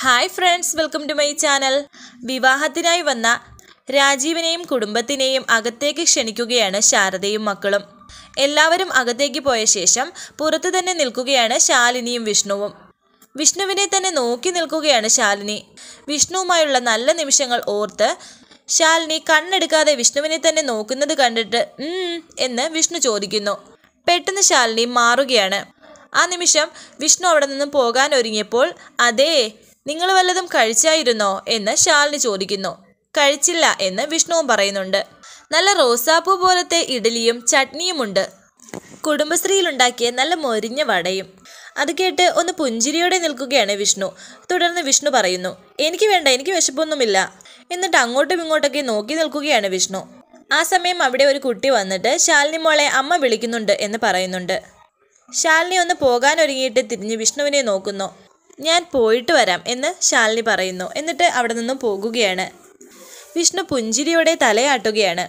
hi friends welcome to my channel വിവാഹത്തിനായി വന്ന രാജീവിനെയും കുടുംബത്തിനെയും അകത്തേക്ക് ക്ഷണിക്കുകയാണ് ശാരദയും മക്കളും എല്ലാവരും അകത്തേക്ക് പോയ ശേഷം പുറത്തു തന്നെ നിൽക്കുകയാണ് ശാലിനിയും വിഷ്ണുവും വിഷ്ണുവിനെ തന്നെ നോക്കി നിൽക്കുകയാണ് ശാലിനി വിഷ്ണുവുമായുള്ള നല്ല നിമിഷങ്ങൾ ഓർത്ത് ശാലിനി കണ്ണെടുക്കാതെ വിഷ്ണുവിനെ തന്നെ നോക്കുന്നത് കണ്ടിട്ട് ഉം എന്ന് വിഷ്ണു ചോദിക്കുന്നു പെട്ടെന്ന് ശാലിനി മാറുകയാണ് ആ നിമിഷം വിഷ്ണു അവിടെ നിന്നും പോകാൻ ഒരുങ്ങിയപ്പോൾ അതേ നിങ്ങൾ വല്ലതും കഴിച്ചായിരുന്നോ എന്ന് ശാലിനി ചോദിക്കുന്നു കഴിച്ചില്ല എന്ന് വിഷ്ണുവും പറയുന്നുണ്ട് നല്ല റോസാപ്പൂ പോലത്തെ ഇഡലിയും ചട്നിയുമുണ്ട് കുടുംബശ്രീയിലുണ്ടാക്കിയ നല്ല മൊരിഞ്ഞ വടയും അത് കേട്ട് ഒന്ന് പുഞ്ചിരിയോടെ നിൽക്കുകയാണ് വിഷ്ണു തുടർന്ന് വിഷ്ണു പറയുന്നു എനിക്ക് വേണ്ട എനിക്ക് വിശപ്പൊന്നുമില്ല എന്നിട്ട് അങ്ങോട്ടും ഇങ്ങോട്ടൊക്കെ നോക്കി നിൽക്കുകയാണ് വിഷ്ണു ആ സമയം അവിടെ ഒരു കുട്ടി വന്നിട്ട് ശാലിനി മോളെ അമ്മ വിളിക്കുന്നുണ്ട് എന്ന് പറയുന്നുണ്ട് ശാലിനി ഒന്ന് പോകാൻ ഒരുങ്ങിയിട്ട് തിരിഞ്ഞ് വിഷ്ണുവിനെ നോക്കുന്നു ഞാൻ പോയിട്ട് വരാം എന്ന് ശാലിനി പറയുന്നു എന്നിട്ട് അവിടെ നിന്നും പോകുകയാണ് വിഷ്ണു പുഞ്ചിരിയോടെ തലയാട്ടുകയാണ്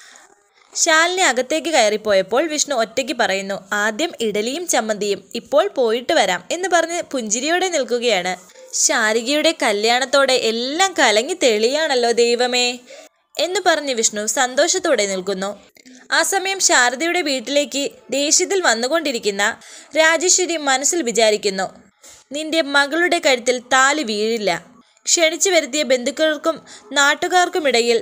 ശാലിനി അകത്തേക്ക് കയറിപ്പോയപ്പോൾ വിഷ്ണു ഒറ്റയ്ക്ക് പറയുന്നു ആദ്യം ഇഡലിയും ചമ്മന്തിയും ഇപ്പോൾ പോയിട്ട് വരാം എന്ന് പറഞ്ഞ് പുഞ്ചിരിയോടെ നിൽക്കുകയാണ് ശാരികയുടെ കല്യാണത്തോടെ എല്ലാം കലങ്ങി തെളിയാണല്ലോ ദൈവമേ എന്ന് പറഞ്ഞ് വിഷ്ണു സന്തോഷത്തോടെ നിൽക്കുന്നു ആ സമയം ശാരദയുടെ വീട്ടിലേക്ക് ദേഷ്യത്തിൽ വന്നുകൊണ്ടിരിക്കുന്ന രാജേശ്വരി മനസ്സിൽ വിചാരിക്കുന്നു നിന്റെ മകളുടെ കഴുത്തിൽ താലി വീഴില്ല ക്ഷണിച്ചു വരുത്തിയ ബന്ധുക്കൾക്കും നാട്ടുകാർക്കുമിടയിൽ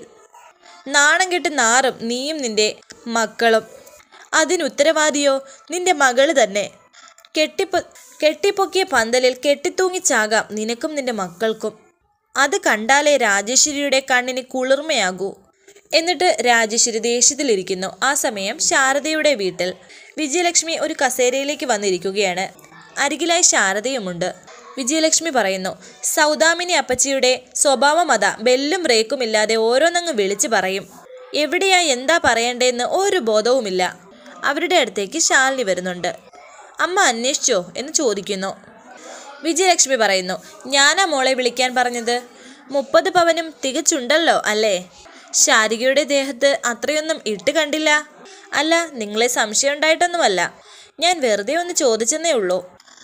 നാണം കെട്ട് നാറും നീയും നിന്റെ മക്കളും അതിനുത്തരവാദിയോ നിന്റെ മകള് തന്നെ കെട്ടിപ്പൊ കെട്ടിപ്പൊക്കിയ പന്തലിൽ കെട്ടിത്തൂങ്ങിച്ചാകാം നിനക്കും നിന്റെ മക്കൾക്കും അത് കണ്ടാലേ രാജേശ്വരിയുടെ കണ്ണിന് കുളിർമയാകൂ എന്നിട്ട് രാജേശ്വരി ദേഷ്യത്തിലിരിക്കുന്നു ആ സമയം ശാരദയുടെ വീട്ടിൽ വിജയലക്ഷ്മി ഒരു കസേരയിലേക്ക് വന്നിരിക്കുകയാണ് അരികിലായി ശാരദയുമുണ്ട് വിജയലക്ഷ്മി പറയുന്നു സൗദാമിനി അപ്പച്ചിയുടെ സ്വഭാവം അതാ ബെല്ലും ബ്രേക്കും ഇല്ലാതെ ഓരോന്നങ്ങ് വിളിച്ചു പറയും എവിടെയാ എന്താ പറയണ്ടേന്ന് ഒരു ബോധവുമില്ല അവരുടെ അടുത്തേക്ക് ശാലിനി വരുന്നുണ്ട് അമ്മ അന്വേഷിച്ചോ എന്ന് ചോദിക്കുന്നു വിജയലക്ഷ്മി പറയുന്നു ഞാനാ മോളെ വിളിക്കാൻ പറഞ്ഞത് മുപ്പത് പവനും തികച്ചുണ്ടല്ലോ അല്ലേ ശാരികയുടെ ദേഹത്ത് അത്രയൊന്നും ഇട്ട് കണ്ടില്ല അല്ല നിങ്ങളെ സംശയം ഉണ്ടായിട്ടൊന്നുമല്ല ഞാൻ വെറുതെ ഒന്ന് ചോദിച്ചെന്നേ ഉള്ളൂ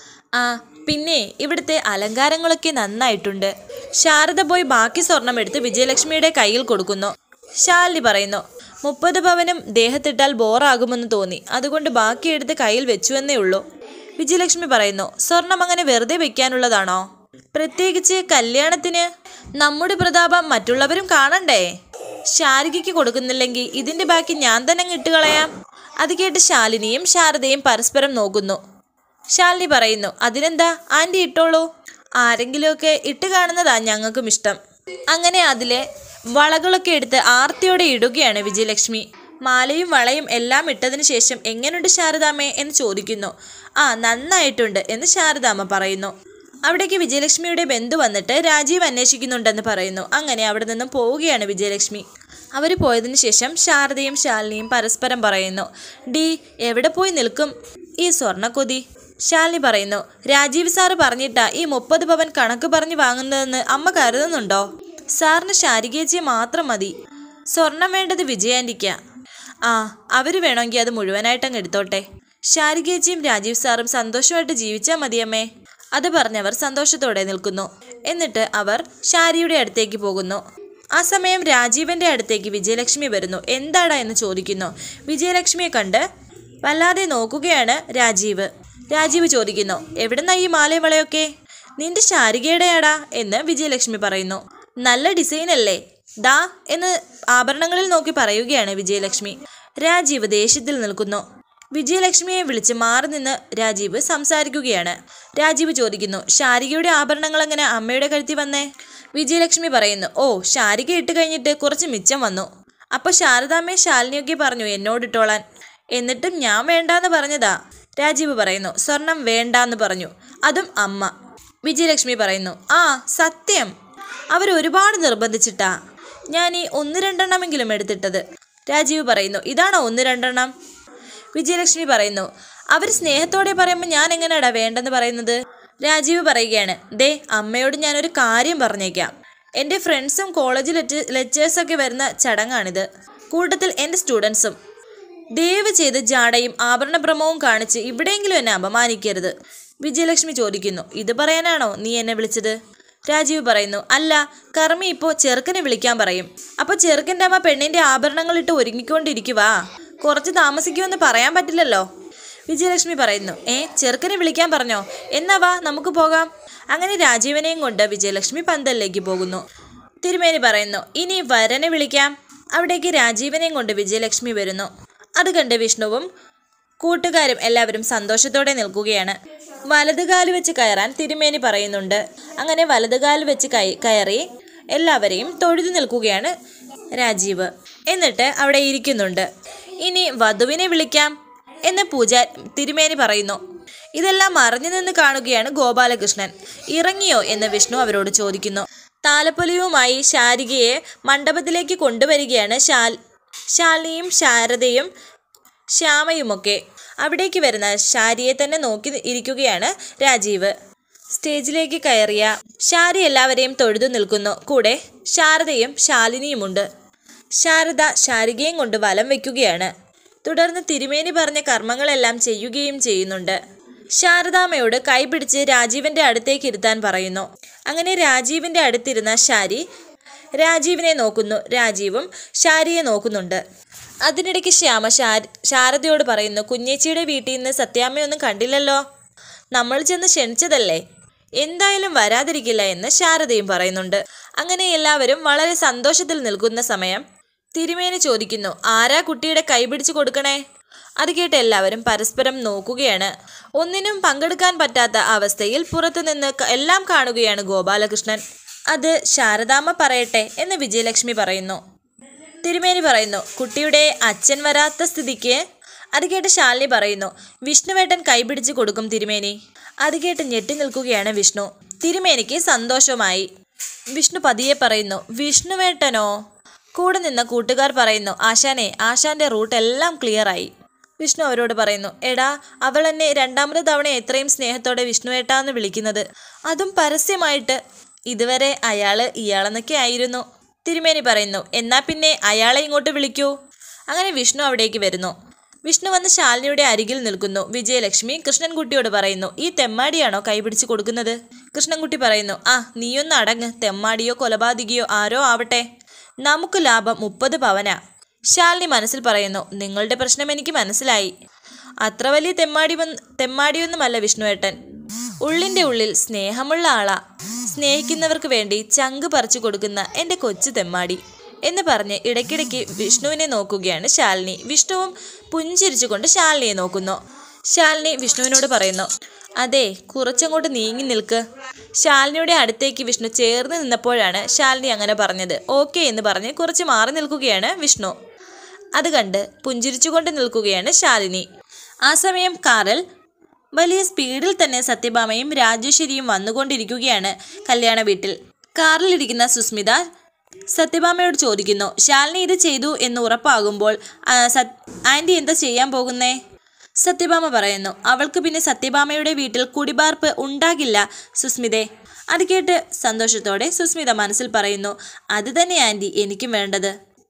ആ പിന്നെ ഇവിടുത്തെ അലങ്കാരങ്ങളൊക്കെ നന്നായിട്ടുണ്ട് ശാരദ പോയി ബാക്കി സ്വർണം എടുത്ത് വിജയലക്ഷ്മിയുടെ കയ്യിൽ കൊടുക്കുന്നു ശാലിനി പറയുന്നു മുപ്പത് പവനും ദേഹത്തിട്ടാൽ ബോറാകുമെന്ന് തോന്നി അതുകൊണ്ട് ബാക്കി എടുത്ത് കയ്യിൽ വെച്ചുവെന്നേ ഉള്ളൂ വിജയലക്ഷ്മി പറയുന്നു സ്വർണം അങ്ങനെ വെറുതെ വെക്കാനുള്ളതാണോ പ്രത്യേകിച്ച് കല്യാണത്തിന് നമ്മുടെ പ്രതാപം മറ്റുള്ളവരും കാണണ്ടേ ശാരികയ്ക്ക് കൊടുക്കുന്നില്ലെങ്കിൽ ഇതിന്റെ ബാക്കി ഞാൻ തന്നെ അങ്ങ് ഇട്ട് കളയാം അത് കേട്ട് ശാലിനിയും ശാരദയും പരസ്പരം നോക്കുന്നു ശാലിനി പറയുന്നു അതിനെന്താ ആൻറ്റി ഇട്ടോളൂ ആരെങ്കിലുമൊക്കെ ഇട്ട് കാണുന്നതാ ഞങ്ങൾക്കും ഇഷ്ടം അങ്ങനെ അതിലെ വളകളൊക്കെ എടുത്ത് ആർത്തിയോടെ ഇടുകയാണ് വിജയലക്ഷ്മി മാലയും വളയും എല്ലാം ഇട്ടതിന് ശേഷം എങ്ങനെയുണ്ട് ശാരദാമ്മേ എന്ന് ചോദിക്കുന്നു ആ നന്നായിട്ടുണ്ട് എന്ന് ശാരദാമ്മ പറയുന്നു അവിടേക്ക് വിജയലക്ഷ്മിയുടെ ബന്ധു വന്നിട്ട് രാജീവ് അന്വേഷിക്കുന്നുണ്ടെന്ന് പറയുന്നു അങ്ങനെ അവിടെ നിന്നും പോവുകയാണ് വിജയലക്ഷ്മി അവർ പോയതിനു ശേഷം ശാരദയും ശാലിനിയും പരസ്പരം പറയുന്നു ഡി എവിടെ പോയി നിൽക്കും ഈ സ്വർണ്ണക്കൊതി ശാലിനി പറയുന്നു രാജീവ് സാറ് പറഞ്ഞിട്ടാ ഈ മുപ്പത് പവൻ കണക്ക് പറഞ്ഞു വാങ്ങുന്നതെന്ന് അമ്മ കരുതുന്നുണ്ടോ സാറിന് ശാരികേച്ചിയെ മാത്രം മതി സ്വർണം വേണ്ടത് വിജയാൻറ്റിക്ക ആ അവർ വേണമെങ്കിൽ അത് മുഴുവനായിട്ടങ്ങ് എടുത്തോട്ടെ ശാരികേച്ചിയും രാജീവ് സാറും സന്തോഷമായിട്ട് ജീവിച്ചാൽ മതിയമ്മേ അത് പറഞ്ഞവർ സന്തോഷത്തോടെ നിൽക്കുന്നു എന്നിട്ട് അവർ ശാരിയുടെ അടുത്തേക്ക് പോകുന്നു ആ സമയം രാജീവന്റെ അടുത്തേക്ക് വിജയലക്ഷ്മി വരുന്നു എന്താടാ എന്ന് ചോദിക്കുന്നു വിജയലക്ഷ്മിയെ കണ്ട് വല്ലാതെ നോക്കുകയാണ് രാജീവ് രാജീവ് ചോദിക്കുന്നു എവിടുന്നാ ഈ മാലയും വളയൊക്കെ നിന്റെ ശാരികയുടെയാടാ എന്ന് വിജയലക്ഷ്മി പറയുന്നു നല്ല ഡിസൈൻ അല്ലേ ദാ എന്ന് ആഭരണങ്ങളിൽ നോക്കി പറയുകയാണ് വിജയലക്ഷ്മി രാജീവ് ദേഷ്യത്തിൽ നിൽക്കുന്നു വിജയലക്ഷ്മിയെ വിളിച്ച് മാറി നിന്ന് രാജീവ് സംസാരിക്കുകയാണ് രാജീവ് ചോദിക്കുന്നു ശാരികയുടെ ആഭരണങ്ങൾ എങ്ങനെ അമ്മയുടെ കഴുത്തി വന്നേ വിജയലക്ഷ്മി പറയുന്നു ഓ ശാരിക ഇട്ട് കഴിഞ്ഞിട്ട് കുറച്ച് മിച്ചം വന്നു അപ്പൊ ശാരദാമ്മയെ ശാലിനിയൊക്കെ പറഞ്ഞു എന്നോടിട്ടോളാൻ എന്നിട്ടും ഞാൻ വേണ്ടാന്ന് പറഞ്ഞതാ രാജീവ് പറയുന്നു സ്വർണം വേണ്ടാന്ന് പറഞ്ഞു അതും അമ്മ വിജയലക്ഷ്മി പറയുന്നു ആ സത്യം അവർ ഒരുപാട് നിർബന്ധിച്ചിട്ടാ ഞാൻ ഈ ഒന്ന് രണ്ടെണ്ണമെങ്കിലും എടുത്തിട്ടത് രാജീവ് പറയുന്നു ഇതാണോ ഒന്ന് രണ്ടെണ്ണം വിജയലക്ഷ്മി പറയുന്നു അവർ സ്നേഹത്തോടെ പറയുമ്പോൾ ഞാൻ എങ്ങനെയാടാ വേണ്ടെന്ന് പറയുന്നത് രാജീവ് പറയുകയാണ് ദേ അമ്മയോട് ഞാനൊരു കാര്യം പറഞ്ഞേക്കാം എൻ്റെ ഫ്രണ്ട്സും കോളേജ് ലെറ്റ് ലെക്ചേഴ്സൊക്കെ വരുന്ന ചടങ്ങാണിത് കൂട്ടത്തിൽ എൻ്റെ സ്റ്റുഡൻസും ദയവ് ചെയ്ത് ജാടയും ആഭരണഭ്രമവും കാണിച്ച് ഇവിടെയെങ്കിലും എന്നെ അപമാനിക്കരുത് വിജയലക്ഷ്മി ചോദിക്കുന്നു ഇത് പറയാനാണോ നീ എന്നെ വിളിച്ചത് രാജീവ് പറയുന്നു അല്ല കർമ്മി ഇപ്പോൾ ചെറുക്കനെ വിളിക്കാൻ പറയും അപ്പോൾ ചെറുക്കൻ്റെ അമ്മ പെണ്ണിൻ്റെ ആഭരണങ്ങളിട്ട് ഒരുങ്ങിക്കൊണ്ടിരിക്കുവാ കുറച്ച് താമസിക്കുമെന്ന് പറയാൻ പറ്റില്ലല്ലോ വിജയലക്ഷ്മി പറയുന്നു ഏ ചെറുക്കനെ വിളിക്കാൻ പറഞ്ഞോ എന്നാ വാ നമുക്ക് പോകാം അങ്ങനെ രാജീവനെയും കൊണ്ട് വിജയലക്ഷ്മി പന്തലിലേക്ക് പോകുന്നു തിരുമേനി പറയുന്നു ഇനി വരനെ വിളിക്കാം അവിടേക്ക് രാജീവനെയും കൊണ്ട് വിജയലക്ഷ്മി വരുന്നു അത് കണ്ട് വിഷ്ണുവും കൂട്ടുകാരും എല്ലാവരും സന്തോഷത്തോടെ നിൽക്കുകയാണ് വലതുകാല് വെച്ച് കയറാൻ തിരുമേനി പറയുന്നുണ്ട് അങ്ങനെ വലതുകാല് വെച്ച് കൈ കയറി എല്ലാവരെയും തൊഴുതു നിൽക്കുകയാണ് രാജീവ് എന്നിട്ട് അവിടെ ഇരിക്കുന്നുണ്ട് ഇനി വധുവിനെ വിളിക്കാം എന്ന് പൂജ തിരുമേനി പറയുന്നു ഇതെല്ലാം മറഞ്ഞു നിന്ന് കാണുകയാണ് ഗോപാലകൃഷ്ണൻ ഇറങ്ങിയോ എന്ന് വിഷ്ണു അവരോട് ചോദിക്കുന്നു താലപ്പൊലിയുമായി ശാരികയെ മണ്ഡപത്തിലേക്ക് കൊണ്ടുവരികയാണ് ശാൽ ശാലിനിയും ശാരദയും ശ്യാമയുമൊക്കെ അവിടേക്ക് വരുന്ന ശാരിയെ തന്നെ നോക്കി ഇരിക്കുകയാണ് രാജീവ് സ്റ്റേജിലേക്ക് കയറിയ ശാരി എല്ലാവരെയും തൊഴുതു നിൽക്കുന്നു കൂടെ ശാരദയും ശാലിനിയുമുണ്ട് ശാരദ ശാരികയും കൊണ്ട് വലം വയ്ക്കുകയാണ് തുടർന്ന് തിരുമേനി പറഞ്ഞ കർമ്മങ്ങളെല്ലാം ചെയ്യുകയും ചെയ്യുന്നുണ്ട് ശാരദാമ്മയോട് കൈപിടിച്ച് രാജീവന്റെ അടുത്തേക്ക് ഇരുത്താൻ പറയുന്നു അങ്ങനെ രാജീവിന്റെ അടുത്തിരുന്ന ശാരി രാജീവിനെ നോക്കുന്നു രാജീവും ശാരിയെ നോക്കുന്നുണ്ട് അതിനിടയ്ക്ക് ശ്യാമ ശാര ശാരദയോട് പറയുന്നു കുഞ്ഞേച്ചിയുടെ വീട്ടിൽ നിന്ന് സത്യാമ്മയൊന്നും കണ്ടില്ലല്ലോ നമ്മൾ ചെന്ന് ക്ഷണിച്ചതല്ലേ എന്തായാലും വരാതിരിക്കില്ല എന്ന് ശാരദയും പറയുന്നുണ്ട് അങ്ങനെ എല്ലാവരും വളരെ സന്തോഷത്തിൽ നിൽക്കുന്ന സമയം തിരുമേനി ചോദിക്കുന്നു ആരാ കുട്ടിയുടെ കൈപിടിച്ച് കൊടുക്കണേ അത് കേട്ട് എല്ലാവരും പരസ്പരം നോക്കുകയാണ് ഒന്നിനും പങ്കെടുക്കാൻ പറ്റാത്ത അവസ്ഥയിൽ പുറത്തുനിന്ന് ക- എല്ലാം കാണുകയാണ് ഗോപാലകൃഷ്ണൻ അത് ശാരദാമ്മ പറയട്ടെ എന്ന് വിജയലക്ഷ്മി പറയുന്നു തിരുമേനി പറയുന്നു കുട്ടിയുടെ അച്ഛൻ വരാത്ത സ്ഥിതിക്ക് അത് കേട്ട് ശാലിനി പറയുന്നു വിഷ്ണുവേട്ടൻ കൈപിടിച്ച് കൊടുക്കും തിരുമേനി അത് കേട്ട് ഞെട്ടി നിൽക്കുകയാണ് വിഷ്ണു തിരുമേനിക്ക് സന്തോഷമായി വിഷ്ണു പതിയെ പറയുന്നു വിഷ്ണുവേട്ടനോ കൂടെ നിന്ന കൂട്ടുകാർ പറയുന്നു ആശാനെ ആശാന്റെ റൂട്ട് എല്ലാം ക്ലിയറായി വിഷ്ണു അവരോട് പറയുന്നു എടാ അവൾ എന്നെ രണ്ടാമത് തവണ എത്രയും സ്നേഹത്തോടെ വിഷ്ണുവേട്ടാന്ന് വിളിക്കുന്നത് അതും പരസ്യമായിട്ട് ഇതുവരെ അയാള് ഇയാളെന്നൊക്കെ ആയിരുന്നു തിരുമേനി പറയുന്നു എന്നാ പിന്നെ അയാളെ ഇങ്ങോട്ട് വിളിക്കൂ അങ്ങനെ വിഷ്ണു അവിടേക്ക് വരുന്നു വിഷ്ണു വന്ന് ശാലിനിയുടെ അരികിൽ നിൽക്കുന്നു വിജയലക്ഷ്മി കൃഷ്ണൻകുട്ടിയോട് പറയുന്നു ഈ തെമ്മാടിയാണോ കൈപിടിച്ച് കൊടുക്കുന്നത് കൃഷ്ണൻകുട്ടി പറയുന്നു ആ നീയൊന്ന് അടങ്ങ് തെമ്മാടിയോ കൊലപാതകിയോ ആരോ ആവട്ടെ നമുക്ക് ലാഭം മുപ്പത് പവനാ ശാലിനി മനസ്സിൽ പറയുന്നു നിങ്ങളുടെ പ്രശ്നം എനിക്ക് മനസ്സിലായി അത്ര വലിയ തെമ്മാടി വന്ന് തെമ്മാടിയൊന്നുമല്ല വിഷ്ണുവേട്ടൻ ഉള്ളിൻ്റെ ഉള്ളിൽ സ്നേഹമുള്ള ആളാ സ്നേഹിക്കുന്നവർക്ക് വേണ്ടി ചങ്ക് പറിച്ചു കൊടുക്കുന്ന എൻ്റെ കൊച്ചു തെമ്മാടി എന്ന് പറഞ്ഞ് ഇടയ്ക്കിടയ്ക്ക് വിഷ്ണുവിനെ നോക്കുകയാണ് ശാലിനി വിഷ്ണുവും പുഞ്ചിരിച്ചുകൊണ്ട് ശാലിനിയെ നോക്കുന്നു ശാലിനി വിഷ്ണുവിനോട് പറയുന്നു അതെ കുറച്ചങ്ങോട്ട് നീങ്ങി നിൽക്ക് ശാലിനിയുടെ അടുത്തേക്ക് വിഷ്ണു ചേർന്ന് നിന്നപ്പോഴാണ് ശാലിനി അങ്ങനെ പറഞ്ഞത് ഓക്കെ എന്ന് പറഞ്ഞ് കുറച്ച് മാറി നിൽക്കുകയാണ് വിഷ്ണു അത് കണ്ട് പുഞ്ചിരിച്ചുകൊണ്ട് നിൽക്കുകയാണ് ശാലിനി ആ സമയം കാറിൽ വലിയ സ്പീഡിൽ തന്നെ സത്യഭാമയും രാജേശ്വരിയും വന്നുകൊണ്ടിരിക്കുകയാണ് കല്യാണ വീട്ടിൽ കാറിലിരിക്കുന്ന സുസ്മിത സത്യഭാമയോട് ചോദിക്കുന്നു ശാലിനി ഇത് ചെയ്തു എന്ന് ഉറപ്പാകുമ്പോൾ ആ, സത്- ആൻറ്റി എന്താ ചെയ്യാൻ പോകുന്നേ സത്യഭാമ പറയുന്നു അവൾക്ക് പിന്നെ സത്യഭാമയുടെ വീട്ടിൽ കുടിപാർപ്പ് ഉണ്ടാകില്ല സുസ്മിതെ അത് കേട്ട് സന്തോഷത്തോടെ സുസ്മിത മനസ്സിൽ പറയുന്നു അത് തന്നെ ആൻറ്റി എനിക്കും വേണ്ടത്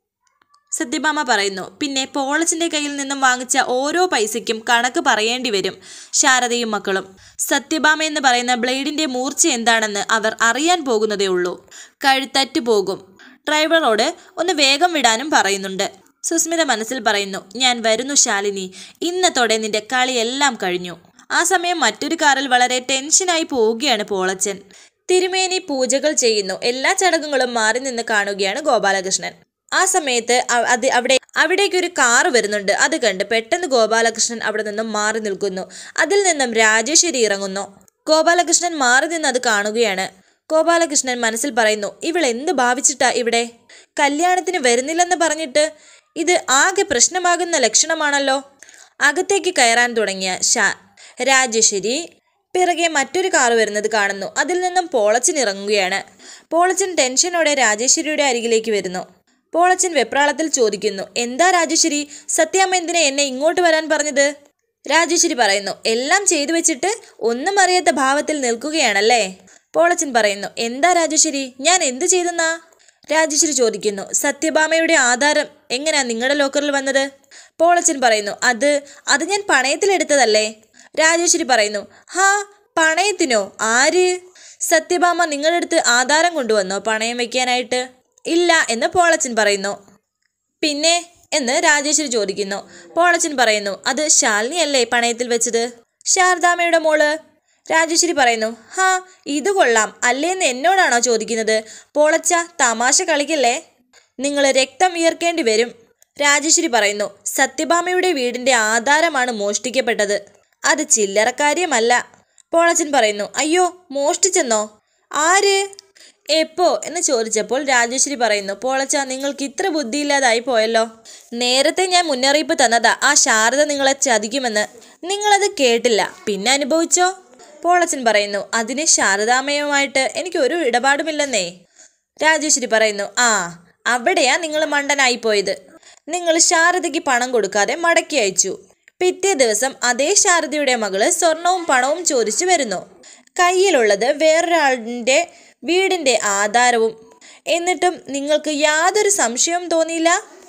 സത്യഭാമ പറയുന്നു പിന്നെ പോളച്ചിന്റെ കയ്യിൽ നിന്നും വാങ്ങിച്ച ഓരോ പൈസയ്ക്കും കണക്ക് പറയേണ്ടി വരും ശാരദയും മക്കളും സത്യഭാമ എന്ന് പറയുന്ന ബ്ലേഡിന്റെ മൂർച്ച എന്താണെന്ന് അവർ അറിയാൻ പോകുന്നതേ ഉള്ളൂ കഴുത്തറ്റു പോകും ഡ്രൈവറോട് ഒന്ന് വേഗം വിടാനും പറയുന്നുണ്ട് സുസ്മിത മനസ്സിൽ പറയുന്നു ഞാൻ വരുന്നു ശാലിനി ഇന്നത്തോടെ നിന്റെ കളിയെല്ലാം കഴിഞ്ഞു ആ സമയം മറ്റൊരു കാറിൽ വളരെ ടെൻഷനായി പോവുകയാണ് പോളച്ചൻ തിരുമേനി പൂജകൾ ചെയ്യുന്നു എല്ലാ ചടങ്ങുകളും മാറി നിന്ന് കാണുകയാണ് ഗോപാലകൃഷ്ണൻ ആ സമയത്ത് അ- അത് അവിടെ അവിടേക്ക് ഒരു കാറ് വരുന്നുണ്ട് അത് കണ്ട് പെട്ടെന്ന് ഗോപാലകൃഷ്ണൻ അവിടെ നിന്നും മാറി നിൽക്കുന്നു അതിൽ നിന്നും രാജേശ്വരി ഇറങ്ങുന്നു ഗോപാലകൃഷ്ണൻ മാറി നിന്ന് അത് കാണുകയാണ് ഗോപാലകൃഷ്ണൻ മനസ്സിൽ പറയുന്നു ഇവൾ എന്ത് ഭാവിച്ചിട്ടാ ഇവിടെ കല്യാണത്തിന് വരുന്നില്ലെന്ന് പറഞ്ഞിട്ട് ഇത് ആകെ പ്രശ്നമാകുന്ന ലക്ഷണമാണല്ലോ അകത്തേക്ക് കയറാൻ തുടങ്ങിയ ഷാ രാജേശ്വരി പിറകെ മറ്റൊരു കാറ് വരുന്നത് കാണുന്നു അതിൽ നിന്നും പോളച്ചൻ ഇറങ്ങുകയാണ് പോളച്ചൻ ടെൻഷനോടെ രാജേശ്വരിയുടെ അരികിലേക്ക് വരുന്നു പോളച്ചൻ വെപ്രാളത്തിൽ ചോദിക്കുന്നു എന്താ രാജേശ്വരി സത്യാമ്മ എന്തിനാ എന്നെ ഇങ്ങോട്ട് വരാൻ പറഞ്ഞത് രാജേശ്വരി പറയുന്നു എല്ലാം ചെയ്തു വെച്ചിട്ട് ഒന്നും അറിയാത്ത ഭാവത്തിൽ നിൽക്കുകയാണല്ലേ പോളച്ചൻ പറയുന്നു എന്താ രാജേശ്വരി ഞാൻ എന്ത് ചെയ്തെന്നാ രാജേശ്വരി ചോദിക്കുന്നു സത്യഭാമയുടെ ആധാരം എങ്ങനെയാ നിങ്ങളുടെ ലോക്കറിൽ വന്നത് പോളച്ചൻ പറയുന്നു അത് അത് ഞാൻ പണയത്തിലെടുത്തതല്ലേ രാജേശ്വരി പറയുന്നു ഹാ പണയത്തിനോ ആര് സത്യഭാമ നിങ്ങളുടെ അടുത്ത് ആധാരം കൊണ്ടുവന്നോ പണയം വെക്കാനായിട്ട് ഇല്ല എന്ന് പോളച്ചൻ പറയുന്നു പിന്നെ എന്ന് രാജേശ്വരി ചോദിക്കുന്നു പോളച്ചൻ പറയുന്നു അത് ശാലിനി അല്ലേ പണയത്തിൽ വെച്ചത് ശാരദാമ്മയുടെ മോള് രാജേശ്വരി പറയുന്നു ഹാ ഇത് കൊള്ളാം അല്ലേന്ന് എന്നോടാണോ ചോദിക്കുന്നത് പോളച്ച തമാശ കളിക്കല്ലേ നിങ്ങൾ രക്തം ഉയർക്കേണ്ടി വരും രാജേശ്വരി പറയുന്നു സത്യഭാമയുടെ വീടിന്റെ ആധാരമാണ് മോഷ്ടിക്കപ്പെട്ടത് അത് ചില്ലറക്കാര്യമല്ല പോളച്ചൻ പറയുന്നു അയ്യോ മോഷ്ടിച്ചെന്നോ ആര് എപ്പോ എന്ന് ചോദിച്ചപ്പോൾ രാജേശ്വരി പറയുന്നു പോളച്ച നിങ്ങൾക്ക് ഇത്ര ബുദ്ധിയില്ലാതായി പോയല്ലോ നേരത്തെ ഞാൻ മുന്നറിയിപ്പ് തന്നതാ ആ ശാരദ നിങ്ങളെ ചതിക്കുമെന്ന് നിങ്ങളത് കേട്ടില്ല പിന്നെ അനുഭവിച്ചോ പോളച്ചൻ പറയുന്നു അതിന് ശാരദാമയുമായിട്ട് എനിക്ക് ഒരു ഇടപാടുമില്ലെന്നേ രാജേശ്വരി പറയുന്നു ആ അവിടെയാ നിങ്ങൾ മണ്ടനായി പോയത് നിങ്ങൾ ശാരദയ്ക്ക് പണം കൊടുക്കാതെ മടക്കി അയച്ചു പിറ്റേ ദിവസം അതേ ശാരദയുടെ മകള് സ്വർണവും പണവും ചോദിച്ചു വരുന്നു കയ്യിലുള്ളത് വേറൊരാളിൻ്റെ വീടിൻ്റെ ആധാരവും എന്നിട്ടും നിങ്ങൾക്ക് യാതൊരു സംശയവും തോന്നിയില്ല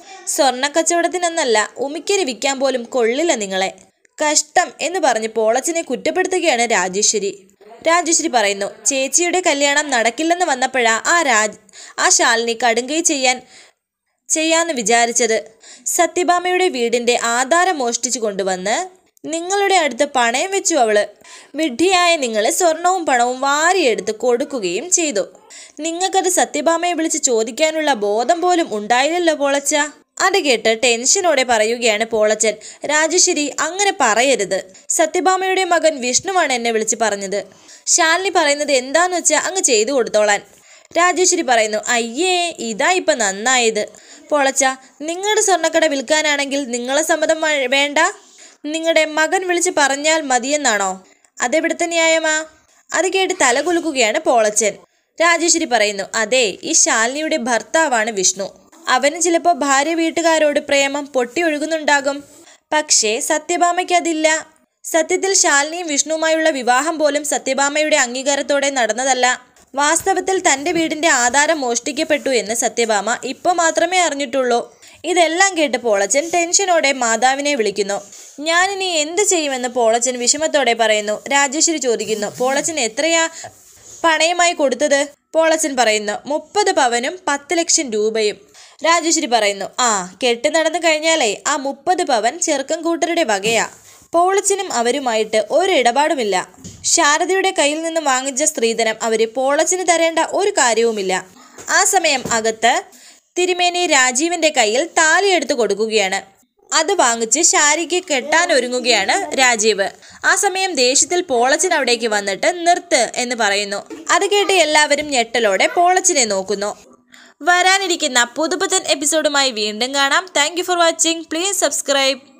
സ്വർണ്ണക്കച്ചവടത്തിനെന്നല്ല ഉമിക്കരി വിൽക്കാൻ പോലും കൊള്ളില്ല നിങ്ങളെ കഷ്ടം എന്ന് പറഞ്ഞ് പോളച്ചനെ കുറ്റപ്പെടുത്തുകയാണ് രാജേശ്വരി രാജേശ്വരി പറയുന്നു ചേച്ചിയുടെ കല്യാണം നടക്കില്ലെന്ന് വന്നപ്പോഴാ ആ രാജ് ആ ശാലിനി കടുങ്കൈ ചെയ്യാൻ ചെയ്യാന്ന് വിചാരിച്ചത് സത്യഭാമയുടെ വീടിന്റെ ആധാരം മോഷ്ടിച്ചു കൊണ്ടുവന്ന് നിങ്ങളുടെ അടുത്ത് പണയം വെച്ചു അവള് വിഡ്ഢിയായ നിങ്ങൾ സ്വർണവും പണവും വാരിയെടുത്ത് കൊടുക്കുകയും ചെയ്തു നിങ്ങൾക്കത് സത്യഭാമയെ വിളിച്ച് ചോദിക്കാനുള്ള ബോധം പോലും ഉണ്ടായില്ലല്ലോ പോളച്ച അത് കേട്ട് ടെൻഷനോടെ പറയുകയാണ് പോളച്ചൻ രാജശ്ശേരി അങ്ങനെ പറയരുത് സത്യഭാമയുടെ മകൻ വിഷ്ണുവാണ് എന്നെ വിളിച്ച് പറഞ്ഞത് ശാലിനി പറയുന്നത് എന്താന്ന് വെച്ചാൽ അങ്ങ് ചെയ്തു കൊടുത്തോളാൻ രാജേശ്വരി പറയുന്നു അയ്യേ ഇതാ ഇപ്പൊ നന്നായത് പൊളച്ച നിങ്ങളുടെ സ്വർണ്ണക്കട വിൽക്കാനാണെങ്കിൽ നിങ്ങളെ സമ്മതം വ- വേണ്ട നിങ്ങളുടെ മകൻ വിളിച്ച് പറഞ്ഞാൽ മതിയെന്നാണോ അതെവിടുത്തെ ന്യായമാ അത് കേട്ട് തല കുലുക്കുകയാണ് പോളച്ചൻ രാജേശ്വരി പറയുന്നു അതെ ഈ ശാലിനിയുടെ ഭർത്താവാണ് വിഷ്ണു അവന് ചിലപ്പോൾ ഭാര്യ വീട്ടുകാരോട് പ്രേമം പൊട്ടിയൊഴുകുന്നുണ്ടാകും പക്ഷേ സത്യഭാമയ്ക്ക് അതില്ല സത്യത്തിൽ ശാലിനിയും വിഷ്ണുവുമായുള്ള വിവാഹം പോലും സത്യഭാമയുടെ അംഗീകാരത്തോടെ നടന്നതല്ല വാസ്തവത്തിൽ തന്റെ വീടിന്റെ ആധാരം മോഷ്ടിക്കപ്പെട്ടു എന്ന് സത്യഭാമ ഇപ്പോൾ മാത്രമേ അറിഞ്ഞിട്ടുള്ളൂ ഇതെല്ലാം കേട്ട് പോളച്ചൻ ടെൻഷനോടെ മാതാവിനെ വിളിക്കുന്നു ഞാനിനി എന്ത് ചെയ്യുമെന്ന് പോളച്ചൻ വിഷമത്തോടെ പറയുന്നു രാജേശ്വരി ചോദിക്കുന്നു പോളച്ചൻ എത്രയാ പണയമായി കൊടുത്തത് പോളച്ചൻ പറയുന്നു മുപ്പത് പവനും പത്ത് ലക്ഷം രൂപയും രാജേശ്വരി പറയുന്നു ആ കെട്ട് നടന്നു കഴിഞ്ഞാലേ ആ മുപ്പത് പവൻ ചെറുക്കം കൂട്ടരുടെ വകയാ പോളച്ചനും അവരുമായിട്ട് ഒരു ഇടപാടുമില്ല ശാരദയുടെ കയ്യിൽ നിന്ന് വാങ്ങിച്ച സ്ത്രീധനം അവര് പോളച്ചന് തരേണ്ട ഒരു കാര്യവുമില്ല ആ സമയം അകത്ത് തിരുമേനി രാജീവിന്റെ കയ്യിൽ താലി എടുത്തു കൊടുക്കുകയാണ് അത് വാങ്ങിച്ച് ശാരിക്ക് കെട്ടാൻ ഒരുങ്ങുകയാണ് രാജീവ് ആ സമയം ദേഷ്യത്തിൽ പോളച്ചൻ അവിടേക്ക് വന്നിട്ട് നിർത്ത് എന്ന് പറയുന്നു അത് കേട്ട് എല്ലാവരും ഞെട്ടലോടെ പോളച്ചിനെ നോക്കുന്നു വരാനിരിക്കുന്ന പുതുപുത്തൻ എപ്പിസോഡുമായി വീണ്ടും കാണാം thank for watching please subscribe